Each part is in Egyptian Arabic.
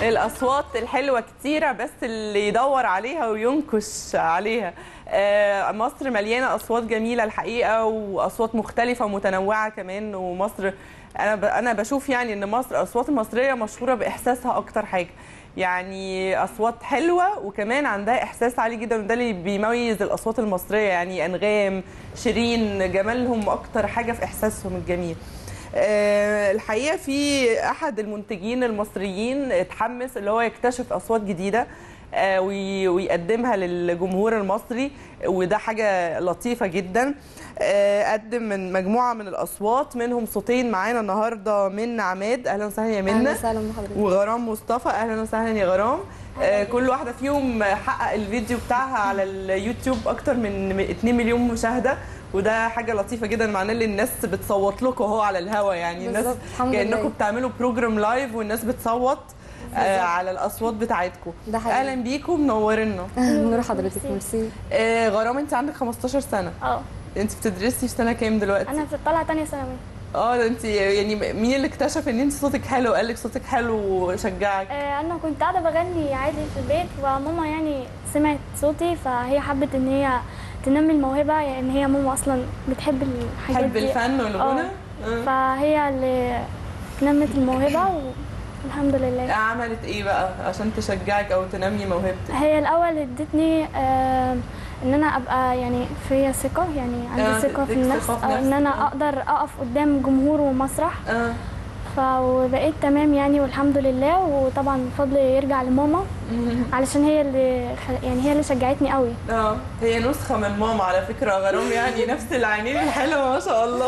الاصوات الحلوه كتيره بس اللي يدور عليها وينكش عليها آه، مصر مليانه اصوات جميله الحقيقه واصوات مختلفه ومتنوعه كمان ومصر انا ب- انا بشوف يعني ان مصر الاصوات المصريه مشهوره باحساسها اكتر حاجه يعني اصوات حلوه وكمان عندها احساس عالي جدا وده اللي بيميز الاصوات المصريه يعني انغام شيرين جمالهم اكتر حاجه في احساسهم الجميل آه، الحقيقه في احد المنتجين المصريين اتحمس اللي هو يكتشف اصوات جديده آه، وي- ويقدمها للجمهور المصري وده حاجه لطيفه جدا آه، قدم من مجموعه من الاصوات منهم صوتين معانا النهارده من عماد اهلا وسهلا يا اهلا منى وسهلا بحضرتك وغرام مصطفى اهلا وسهلا يا غرام آه، كل واحده فيهم حقق الفيديو بتاعها على اليوتيوب اكتر من 2 مليون مشاهده وده حاجه لطيفه جدا معناه ان الناس بتصوت لكم اهو على الهوا يعني الناس بالظبط، الحمد كانكم لله. بتعملوا بروجرام لايف والناس بتصوت آه، على الاصوات بتاعتكم ده حقيقي. اهلا بيكم منورنا نور حضرتك ميرسي آه، غرام انت عندك 15 سنه اه انت بتدرسي في سنه كام دلوقتي انا في طالعه تانية ثانوي اه ده انت يعني مين اللي اكتشف ان انت صوتك حلو قال لك صوتك حلو وشجعك آه، انا كنت قاعده بغني عادي في البيت وماما يعني سمعت صوتي فهي حبت ان هي تنمي الموهبه يعني هي ماما اصلا بتحب الحاجات تحب دي الفن والغنى آه. آه. فهي اللي نمت الموهبه والحمد لله عملت ايه بقى عشان تشجعك او تنمي موهبتك هي الاول ادتني آه، ان انا ابقى يعني فيا ثقه يعني آه، عندي ثقه في تديك النفس ثقة في أو ان نفسك، انا آه. اقدر اقف قدام جمهور ومسرح اه فبقيت تمام يعني والحمد لله وطبعا الفضل يرجع لماما علشان هي اللي خ- يعني هي اللي شجعتني قوي اه هي نسخه من ماما على فكره غرام يعني نفس العينين الحلوه ما شاء الله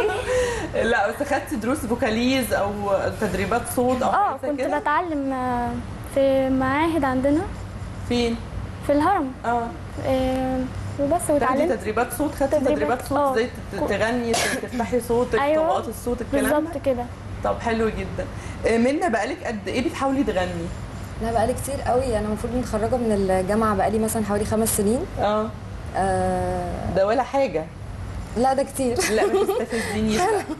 لا بس خدتي دروس فوكاليز او تدريبات صوت او اه حاجة زي كنت كده؟ بتعلم آه، في معاهد عندنا فين في الهرم اه آه، وبس تاخدي واتعلمت تدريبات صوت خدتي تدريبات- تدريبات صوت آه. ازاي تت- تغني تفتحي صوتك أيوة. طبقات الصوت الكلام ده بالظبط كده طب حلو جدا آه، منى بقالك قد ايه بتحاولي تغني لا بقالي كتير قوي انا المفروض متخرجه من الجامعه بقالي مثلا حوالي خمس سنين اه آه ده ولا حاجه لا ده كتير لا ما تستفزنيش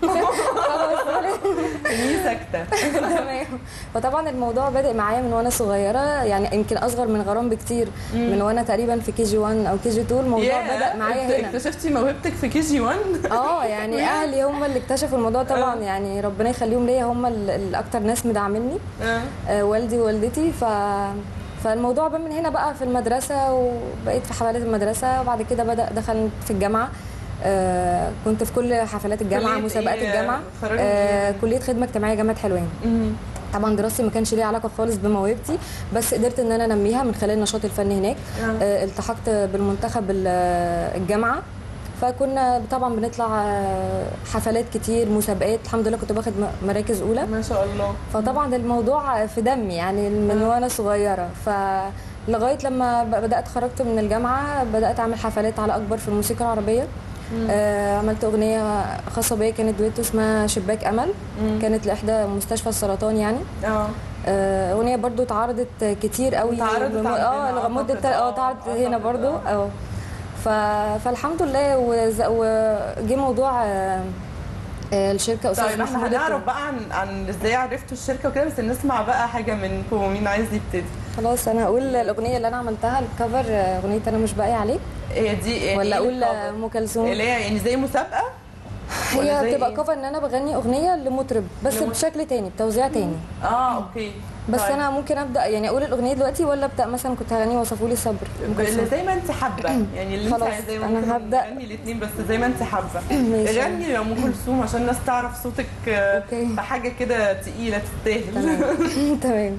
خليني ساكته تمام فطبعا الموضوع بادئ معايا من وانا صغيره يعني يمكن اصغر من غرام بكتير من وانا تقريبا في كي جي 1 او كي جي 2 الموضوع ياه، بدا معايا انت هنا اكتشفتي موهبتك في كي جي 1 اه يعني اهلي هم اللي اكتشفوا الموضوع طبعا آه. يعني ربنا يخليهم ليا هم ال- الاكتر ناس مدعميني اه آه، والدي ووالدتي ف فالموضوع بقى من هنا بقى في المدرسة وبقيت في حفلات المدرسة وبعد كده بدأ دخلت في الجامعة آه كنت في كل حفلات الجامعة كلية مسابقات إيه؟ الجامعة خرجتي آه إيه؟ كلية خدمة اجتماعية جامعة حلوان مم. طبعا دراستي ما كانش ليها علاقة خالص بموهبتي بس قدرت ان انا انميها من خلال النشاط الفني هناك آه. آه التحقت بالمنتخب ال- الجامعة فكنا طبعا بنطلع آه، حفلات كتير مسابقات الحمد لله كنت باخد م- مراكز اولى ما شاء الله فطبعا الموضوع في دمي يعني من وانا صغيره فلغايه لما ب- بدات خرجت من الجامعه بدات اعمل حفلات على اكبر في الموسيقى العربيه آه عملت اغنيه خاصه بيا كانت دويتو اسمها شباك امل كانت لاحدى مستشفى السرطان يعني اه آه، اغنيه برضو اتعرضت كتير قوي اتعرضت لم- عندنا اه لغايه مده أعتقد، اه آه، اتعرضت هنا أعتقد، برضو آه. اه ف... فالحمد لله وز- وجه موضوع آه، آه، الشركه استاذ طيب احنا محمود هنعرف بقى عن عن ازاي عرفتوا الشركه وكده بس نسمع بقى حاجه منكم مين عايز يبتدي خلاص انا اقول الاغنيه اللي انا عملتها الكفر آه، اغنيه انا مش باقي عليك هي دي يعني ولا إيه اقول الcover؟ ام كلثوم اللي هي يعني زي مسابقه ولا زي هي بتبقى إيه؟ كفر ان انا بغني اغنيه لمطرب بس لمطرب. بشكل تاني بتوزيع تاني اه اوكي بس طيب. انا ممكن ابدا يعني اقول الاغنيه دلوقتي ولا ابدا مثلا كنت هغني وصفوا لي الصبر أم كلثوم. اللي زي ما انت حابه يعني اللي انت خلاص، عايزاه أنا ممكن هبدأ. نغني الاثنين بس زي ما انت حابه ماشي. غني يا ام كلثوم عشان الناس تعرف صوتك آه، أوكي. بحاجه كده تقيله تستاهل تمام تمام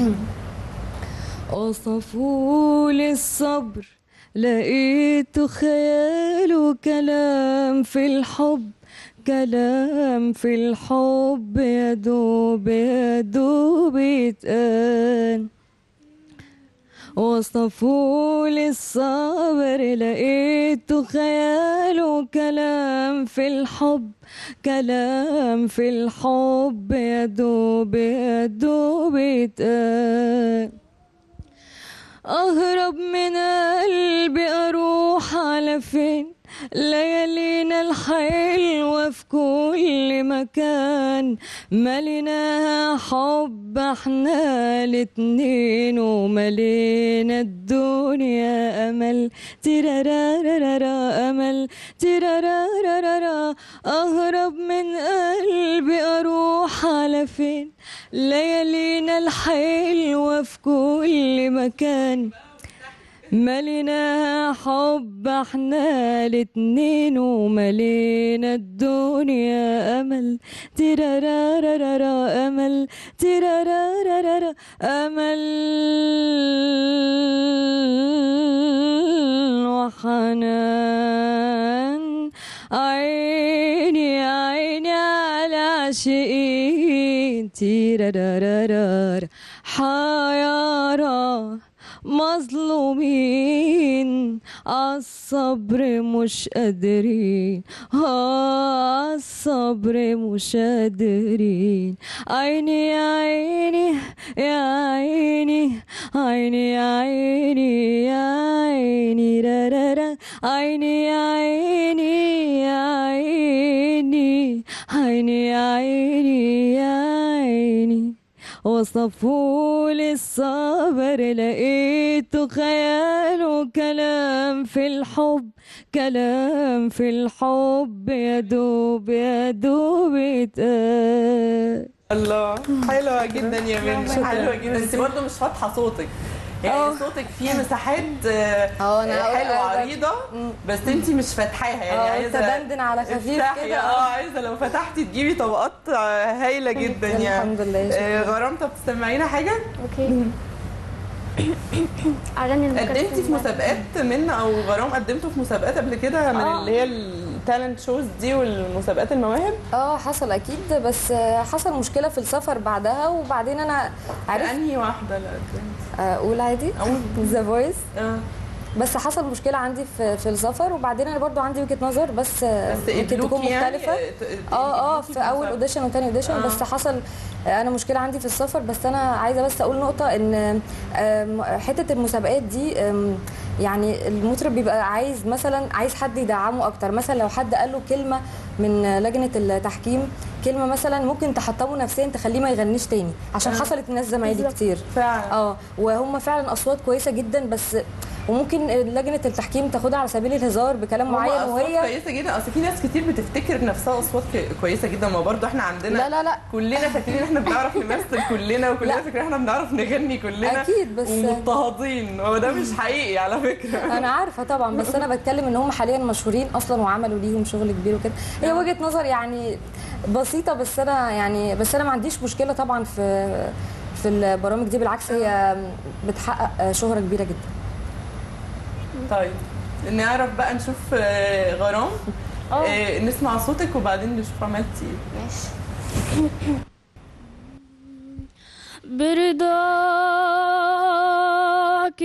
وصفوا لي الصبر لقيته خيال وكلام في الحب كلام في الحب يا دوب يا دوب يتقال وصفوا لي الصبر لقيته خيال وكلام في الحب كلام في الحب يا دوب يا دوب يتقال أهرب من قلبي أروح على فين ليالينا الحلوة في كل مكان مليناها حب احنا الاتنين وملينا الدنيا امل تيرارارارا امل تيرارارارا اهرب من قلبي اروح على فين ليالينا الحلوة في كل مكان مليناها حب احنا الاتنين وملينا الدنيا امل تيرارارارا امل تيرارارارا امل وحنان عيني عيني على عاشقين تيرارارارا حيارى مظلومين عالصبر مش قادرين عالصبر مش قادرين عيني يا عيني يا عيني عيني يا عيني يا عيني رارارا عيني يا عيني يا عيني عيني يا عيني يا عيني وصفوا لي الصبر لقيته خيال وكلام في الحب كلام في الحب يا دوب يا دوب يتقال الله حلوة جدا يا منى حلوة جدا انت برضه مش فاتحة صوتك يعني اه. صوتك فيه مساحات آه، اه، انا هقول- حلوة اه، ده- عريضة بس انت مش فاتحاها يعني اه، عايزة تدندن على خفيف افتحي، كده. اه عايزة لو فتحتي تجيبي طبقات آه، هايلة جدا يعني الحمد لله، آه، شكرا. غرام طب تسمعينا حاجة؟ اوكي اغاني المكسر قدمتي في مسابقات منا او غرام قدمتوا في مسابقات قبل كده من اه. اللي هي التالنت شوز دي والمسابقات المواهب اه حصل اكيد بس آه، حصل مشكله في السفر بعدها وبعدين انا عرفت انهي واحدة اللي قدمت؟ اقول عادي أقول. ذا فويس اه بس حصل مشكله عندي في في السفر وبعدين انا برضو عندي وجهه نظر بس, آه، بس ممكن تكون قبلوكي يعني مختلفه ت- ت- اه اه قبلوكي في اول المسابقة. اوديشن وتاني اوديشن آه. بس حصل آه، انا مشكله عندي في السفر بس انا عايزه بس اقول نقطه ان آم، حته المسابقات دي آم، يعني المطرب بيبقى عايز مثلا عايز حد يدعمه اكتر مثلا لو حد قال له كلمه من لجنه التحكيم كلمه مثلا ممكن تحطمه نفسيا تخليه ما يغنيش تاني عشان آه. حصلت الناس زمايلي بالظبط. كتير فعلا اه وهم فعلا اصوات كويسه جدا بس وممكن لجنه التحكيم تاخدها على سبيل الهزار بكلام معين معين وهي وهي كويسه جدا اصل في ناس كتير بتفتكر نفسها اصوات ك- كويسه جدا ما برضه احنا عندنا لا لا لا كلنا فاكرين احنا بنعرف نمثل كلنا وكلنا لا. فاكرين احنا بنعرف نغني كلنا أكيد، بس- ومضطهدين هو ده مش حقيقي على فكره انا عارفه طبعا بس انا بتكلم ان هم حاليا مشهورين اصلا وعملوا ليهم شغل كبير وكده هي وجهه نظر يعني بسيطه بس انا يعني بس انا ما عنديش مشكله طبعا في في البرامج دي بالعكس هي بتحقق شهره كبيره جدا طيب نعرف بقى نشوف آه، غرام اه. آه، نسمع صوتك وبعدين نشوف عملتي ايه ماشي برضاك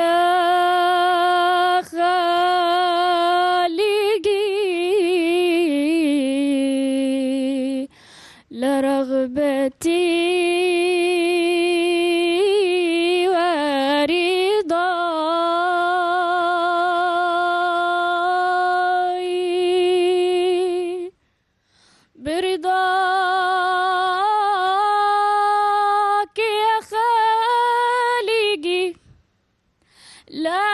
يا خالقي لرغبتي ورضاي برضاك يا خالقي لا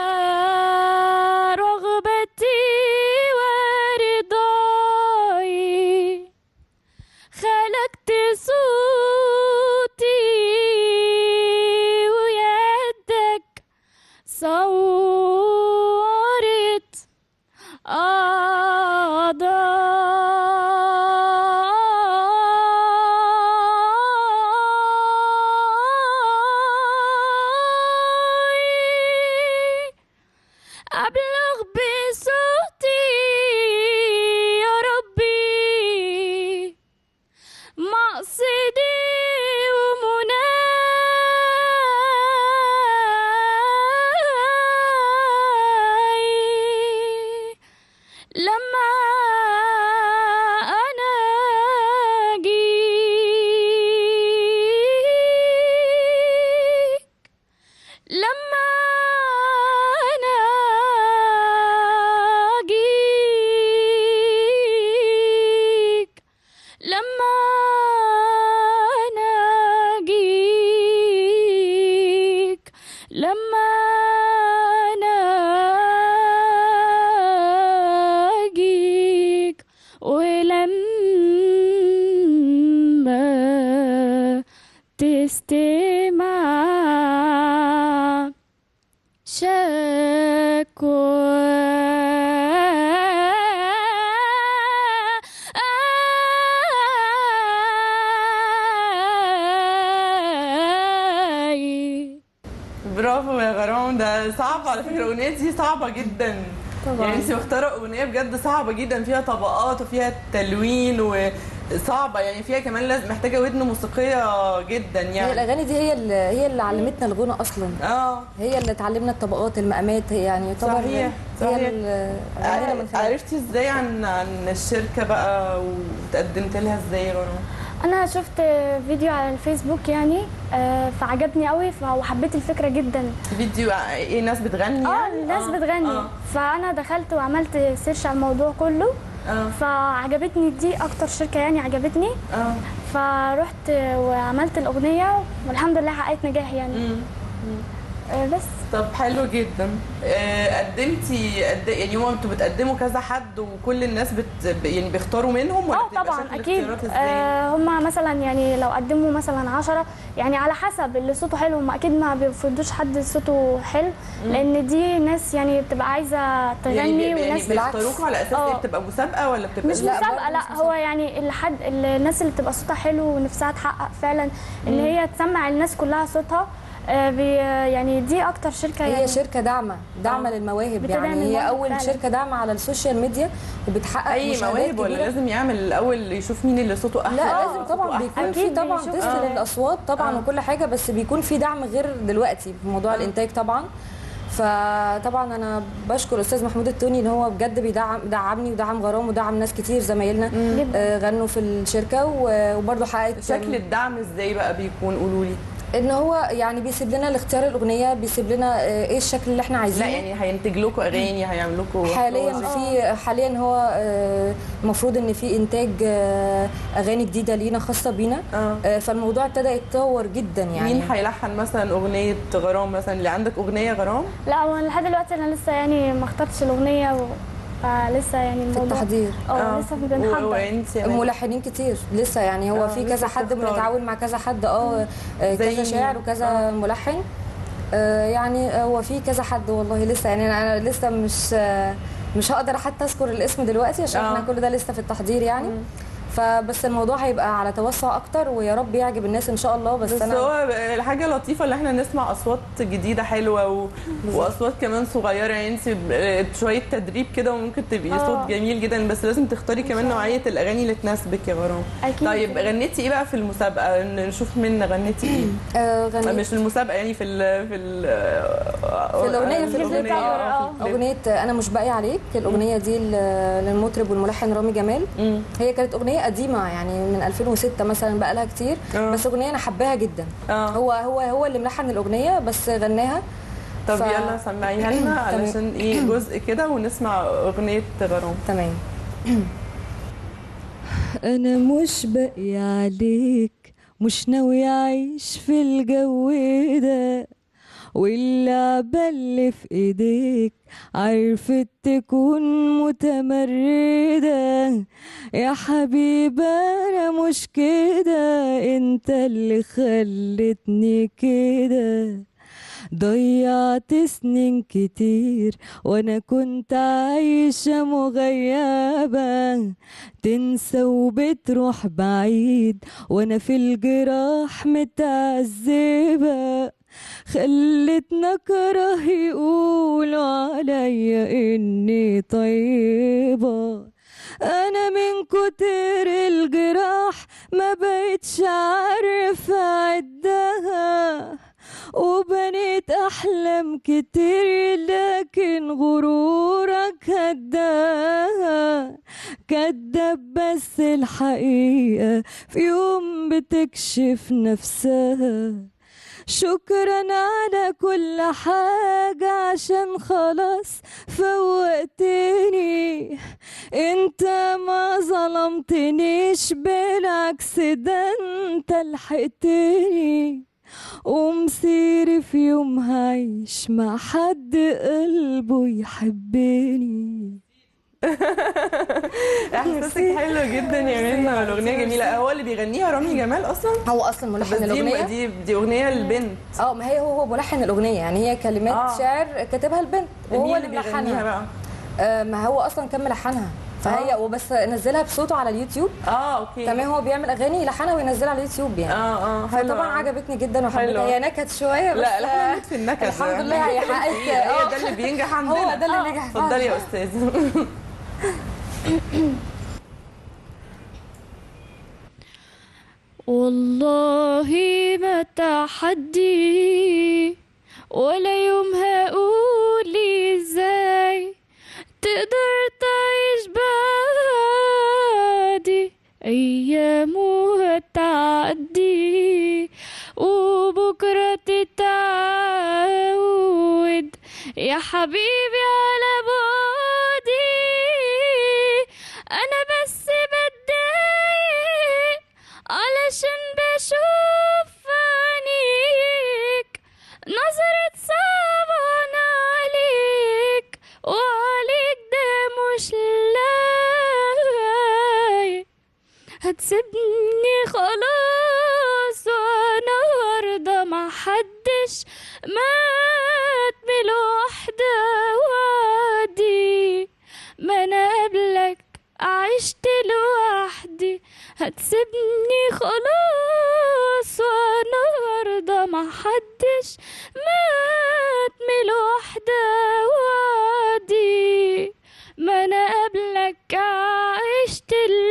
رغبتي ورضاي خلقت صوتي ويدك صورت أعضائي أبلغ بصوتي يا ربي مقصدي لما ناجيك لما ناجيك ولما تستمع شكوى برافو يا غرام ده صعب على فكره الاغنيه دي صعبه جدا طبعاً. يعني انت مختاره اغنيه بجد صعبه جدا فيها طبقات وفيها تلوين وصعبه يعني فيها كمان لازم محتاجه ودن موسيقيه جدا هي يعني الاغاني دي هي اللي هي اللي علمتنا الغنى اصلا اه هي اللي اتعلمنا الطبقات المقامات هي يعني يعتبر صحيح، صحيح. هي اللي غنينا من خلالها. عرفتي ازاي عن عن الشركه بقى وتقدمت لها ازاي يا غرام انا شفت فيديو على الفيسبوك يعني آه، فعجبني قوي ف- وحبيت الفكره جدا فيديو ايه ناس بتغني اه يعني؟ الناس بتغني اه فانا دخلت وعملت سيرش على الموضوع كله اه فعجبتني دي اكتر شركه يعني عجبتني اه فرحت وعملت الاغنيه والحمد لله حققت نجاح يعني مم. آه، بس طب حلو جدا آه، قدمتي قد يعني هو انتوا بتقدموا كذا حد وكل الناس بت يعني بيختاروا منهم ولا اه بتبقى طبعا شكل اكيد الاختيارات ازاي؟ آه هم مثلا يعني لو قدموا مثلا عشرة يعني على حسب اللي صوته حلو هم اكيد ما بيفرضوش حد صوته حلو لان دي ناس يعني بتبقى عايزه تغني يعني, بي- يعني وناس بيختاروكوا على اساس اه. ايه بتبقى مسابقه ولا بتبقى مش إيه؟ لا، مسابقه برضه لا مش هو يعني الحد الناس اللي بتبقى صوتها حلو ونفسها تحقق فعلا ان هي تسمع الناس كلها صوتها آه، بي يعني دي اكتر شركه هي يعني شركه داعمه داعمه آه. للمواهب بتدعم يعني هي المواهب اول فعلا. شركه داعمه على السوشيال ميديا وبتحقق اي مشاهدات مواهب ولا كبيرة. لازم يعمل الاول يشوف مين اللي صوته احلى لا آه، لازم صوته طبعا أحلى. بيكون في أكيد طبعا بيشوف. تيست آه. للاصوات طبعا آه. وكل حاجه بس بيكون في دعم غير دلوقتي في موضوع الانتاج طبعا فطبعا انا بشكر الاستاذ محمود التوني ان هو بجد بيدعم دعمني ودعم غرام ودعم ناس كتير زمايلنا جدا آه، غنوا في الشركه و- وبرضه حققت شكل الدعم ازاي بقى بيكون قولوا لي ان هو يعني بيسيب لنا الاختيار الاغنيه بيسيب لنا آه، ايه الشكل اللي احنا لا عايزينه يعني هينتج لكم اغاني هيعمل لكم حاليا في حاليا هو آه، المفروض ان في انتاج آه، اغاني جديده لينا خاصه بينا اه آه، فالموضوع ابتدى يتطور جدا يعني مين هيلحن مثلا اغنيه غرام مثلا اللي عندك اغنيه غرام لا هو لحد دلوقتي انا لسه يعني ما اخترتش الاغنيه و... فلسه يعني في الموضوع التحضير اه لسه بنحضر وانت ملحنين كتير لسه يعني هو آه، في لسه كذا حد بتختار. بنتعاون مع كذا حد اه آه، زي كذا مين؟ شاعر وكذا آه. ملحن آه، يعني هو في كذا حد والله لسه يعني انا أنا لسه مش آه، مش هقدر حتى اذكر الاسم دلوقتي عشان آه. احنا كل ده لسه في التحضير يعني فبس الموضوع هيبقى على توسع اكتر ويا رب يعجب الناس ان شاء الله بس, بس انا هو الحاجة لطيفة اللي احنا نسمع أصوات جديدة حلوة و... وأصوات كمان صغيرة يعني انت ب- شوية تدريب كده وممكن تبقي اه. صوت جميل جدا بس لازم تختاري كمان نوعية الأغاني اللي تناسبك يا غرام اكيد طيب غنيتي ايه بقى في المسابقة ن- نشوف مين غنيتي ايه آه، غنيت مش المسابقة يعني في ال في ال في الأغنية، في الأغنية الكليب. اه في الكليب. اغنيه انا مش باقي عليك الاغنيه دي ل- للمطرب والملحن رامي جمال مم. هي كانت اغنيه قديمه يعني من 2006 مثلا بقى لها كتير آه. بس اغنيه انا حباها جدا اه هو هو هو اللي ملحن الاغنيه بس غناها طب ف- يلا سمعيها لنا علشان ايه جزء كده ونسمع أغنية غرام تمام أنا مش باقي عليك مش ناوي أعيش في الجو ده واللعبة اللي في ايديك عرفت تكون متمردة يا حبيبي أنا مش كده انت اللي خلتني كده ضيعت سنين كتير وانا كنت عايشة مغيبة تنسى وبتروح بعيد وانا في الجراح متعذبة خلتنا كره يقولوا عليا اني طيبة انا من كتر الجراح ما بقتش عارف اعدها وبنيت احلام كتير لكن غرورك هداها كداب بس الحقيقة في يوم بتكشف نفسها شكرا على كل حاجة عشان خلاص فوقتني انت ما ظلمتنيش بالعكس ده انت لحقتني ومصيري في يوم هعيش مع حد قلبه يحبني احساسك حلو جدا يا منى الاغنيه جميله هو اللي بيغنيها رامي جمال اصلا هو اصلا بس ملحن دي الاغنيه دي دي اغنيه للبنت اه ما هي هو هو ملحن الاغنيه يعني هي كلمات آه. شعر كاتبها البنت وهو مين اللي بيغنيها ملحنها بقى آه ما هو اصلا كان ملحنها فهي وبس نزلها بصوته على اليوتيوب اه اوكي تمام هو بيعمل اغاني يلحنها وينزلها على اليوتيوب يعني اه اه حلو فطبعا عجبتني جدا حلو. وحبيتها هي نكت شويه بس لا لا احنا في النكد الحمد لله هي حققت هي اه ده اللي بينجح عندنا هو ده اللي نجح فعلا. اتفضلي يا استاذ والله ما تحدي ولا يوم هقول ازاي تقدر تعيش بعدي ايامه هتعدي وبكرة تتعود يا حبيبي على بعدي انا بس بتضايق علشان بشوف عينيك نظرة صعبان عليك وعليك ده مش لايق هتسيبني خلاص وانا وارضى ما حدش مات بلوحدة وعدي ما انا قبلك عشت لوحدي هتسيبني خلاص وانا وارضى ما حدش مات بلوحدة وعدي ما انا قبلك عشت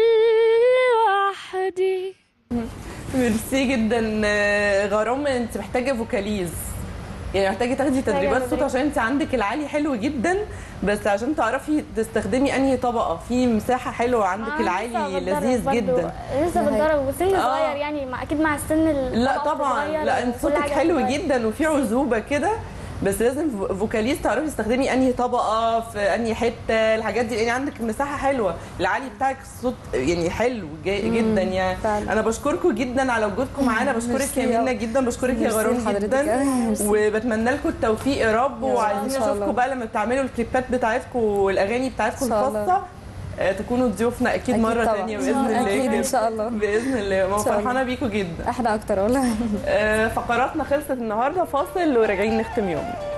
لوحدي ميرسي جدا آه، غرام انت محتاجه فوكاليز يعني محتاجه تاخدي تدريبات صوت تدريب. عشان انت عندك العالي حلو جدا بس عشان تعرفي تستخدمي انهي طبقه في مساحه حلوه عندك آه، لسه العالي بتدرب لذيذ برضو. جدا لسه ده بتدرب وسن آه. صغير يعني مع اكيد مع السن ال- لا طبعاً طبعا صغير لا انت وكل صوتك حاجة حلو بتتغير. جدا وفي عذوبه كده بس لازم فو- فوكاليز تعرفي تستخدمي انهي طبقه في انهي حته الحاجات دي يعني عندك مساحه حلوه العالي بتاعك الصوت يعني حلو جا- جدا يعني فعلا. انا بشكركم جدا على وجودكم معانا بشكرك ميرسي يا يا منى جدا بشكرك يا ميرسي غرام لحضرتك جدا أوي. ميرسي. وبتمنى لكم التوفيق يا رب يا رب، وعايزين إن شاء نشوفكم الله. بقى لما تعملوا الكليبات بتاعتكم والاغاني بتاعتكم إن شاء الله. الخاصه آه، تكونوا ضيوفنا اكيد, أكيد مره طبعاً. ثانيه باذن الله اكيد كده. ان شاء الله باذن الله ما إن شاء الله. فرحانه بيكم جدا احنا اكتر والله آه، فقراتنا خلصت النهارده فاصل وراجعين نختم يومنا